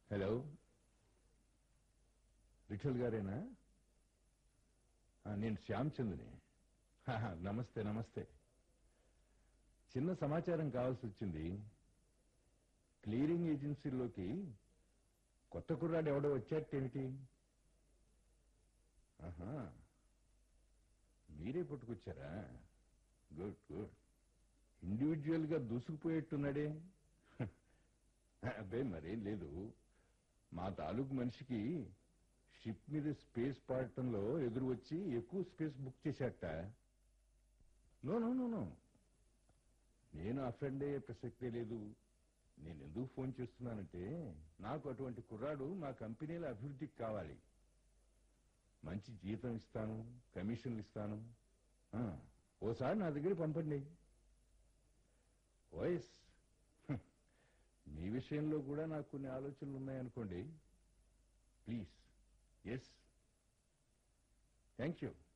hello Vithal గారేనా ఆ, నేను శ్యామ్చంద్ని హాహా, నమస్తే నమస్తే చిన్న సమాచారం కావాల్సి వచ్చింది క్లియరింగ్ ఏజెన్సీలోకి కొత్త కుర్రాడు ఎవడో వచ్చాటేమిటి ఆహా మీరే పుట్టుకొచ్చారా గుడ్ గుడ్ ఇండివిజువల్ గా దూసుకుపోయేట్టున్నాడే అబ్బే మరేం లేదు మా తాలూకు మనిషికి షిప్ మీద స్పేస్ పడటంలో ఎదురు వచ్చి ఎక్కువ స్పేస్ బుక్ చేశాట నో నో నో నో నేను అఫెండ్ అయ్యే ప్రసక్తే లేదు నేను ఎందుకు ఫోన్ చేస్తున్నానంటే నాకు అటువంటి కుర్రాడు మా కంపెనీల అభివృద్ధికి కావాలి మంచి జీతం ఇస్తాను కమిషన్లు ఇస్తాను ఆ, ఓసారి నా దగ్గర పంపండి వాయిస్ హ్, మీ విషయంలో కూడా నాకు కొన్ని ఆలోచనలు ఉన్నాయనుకోండి ప్లీజ్ ఎస్ థ్యాంక్ యూ